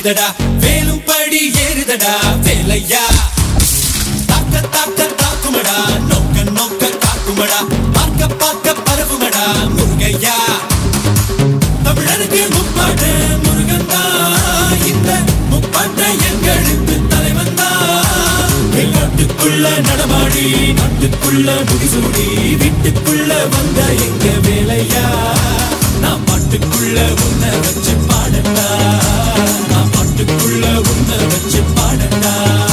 இடிக்குதடா வேலும் படி ஏறுதடா வேலையா தாக்க தாக்க தாக்குமடா நோக்க நோக்க காக்குமடா பார்க்க பார்க்க பரவுமடா முருகையா தமிழருக்கு முப்பாட்டு முருகன் தான் இந்த முப்பாட்டை எங்களுக்கு தலைவன் தான் நாட்டுக்குள்ள நடமாடி நாட்டுக்குள்ள முடிசூடி வீட்டுக்குள்ள வந்த எங்க வேலையா நான் பாட்டுக்குள்ள உன்னை வச்சு பாடட்டா நான் பாட்டுக்குள்ள உன்னை வச்சு பாடட்டா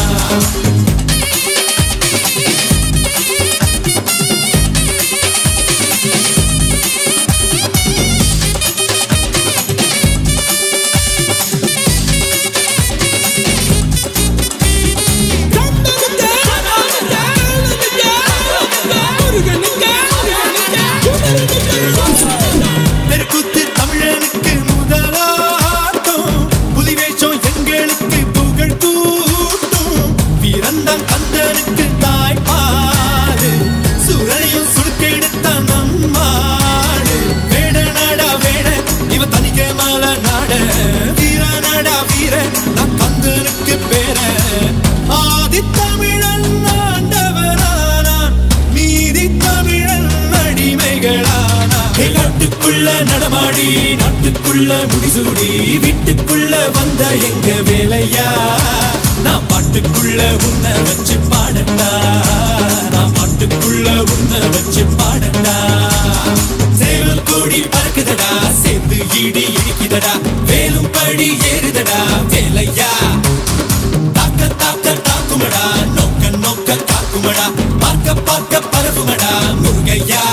தெருக்கூத்து தமிழனுக்கு முதலாட்டம் புலிவேஷம் எங்களுக்கு புகழ் கூட்டும் வீரந்தான் கந்தனுக்கு தாய்ப்பாடு சுரையும் சுடுக்கெடுத்த நம்மாடு வேட நாடா வேட இவ தனிக்க மால நாட வீர நாடா வீர நான் கந்தனுக்கு பேர ஆதி தமிழன் ஆண்டவரானான் மீதி தமிழன் அடிமைகளானா நாட்டுக்குள்ள நடமாடி நாட்டுக்குள்ள முடிசூடி வீட்டுக்குள்ள வந்த எங்க வேலையா நான் பாட்டுக்குள்ள உன்னை வச்சு பாடட்டா நான் பாட்டுக்குள்ள உன்னை வச்சு பாடட்டா சேவல் கூடி பறக்குதடா சேர்ந்து இடி இடிக்குதடா வேலும் படி ஏறுதடா வேலையா தாக்க தாக்க தாக்குமடா நோக்க நோக்க காக்குமடா பார்க்க பார்க்க பரவுமடா முருகையா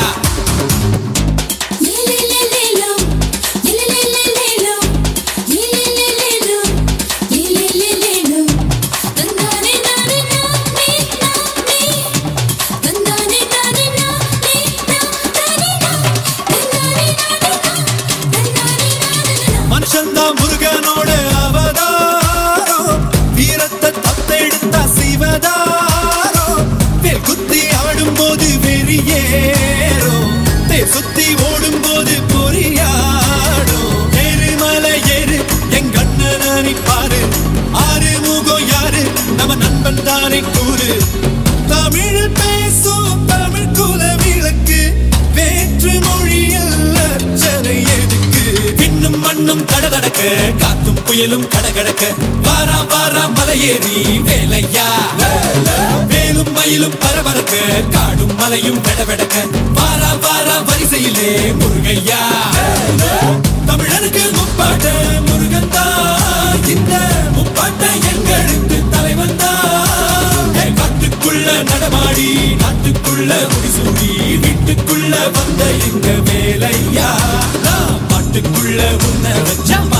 மனுஷன்தான் முருகனோட அவதாரம் வீரத்தை தத்தெடுத்த சிவதாரம் வேல் குத்தி ஆடும் போது வெறியேறும் தேர் சுத்தி ஓடும் போது பொறியாடும் ஏறு மலை ஏறு எங்க அண்ணனை பாரு ஆறு முகம் யாரு நம்ம நண்பன் தானே கூறு தமிழில் பேசும் தமிழ் குல விளக்கு வேற்று மொழியில் அர்ச்சனை எதுக்கு விண்ணும் மண்ணும் கடகடக்க காத்தும் புயலும் கடகடக்க வாரா வாரா மலையேறி வேலையா வேலும் மயிலும் பரபரக்க காடும் மலையும் வெடவெடக்க வாரா வாரா வரிசையிலே முருகையா தமிழருக்கு முப்பாட்ட முருகன் தான் இந்த முப்பாட்ட எங்களுக்கு தலைவன் தான் காட்டுக்குள்ள நடமாடி நாட்டுக்குள்ள முடிசூடி வீட்டுக்குள்ள வந்த எங்க வேலையா நான் பாட்டுக்குள்ள உன்னை வச்சா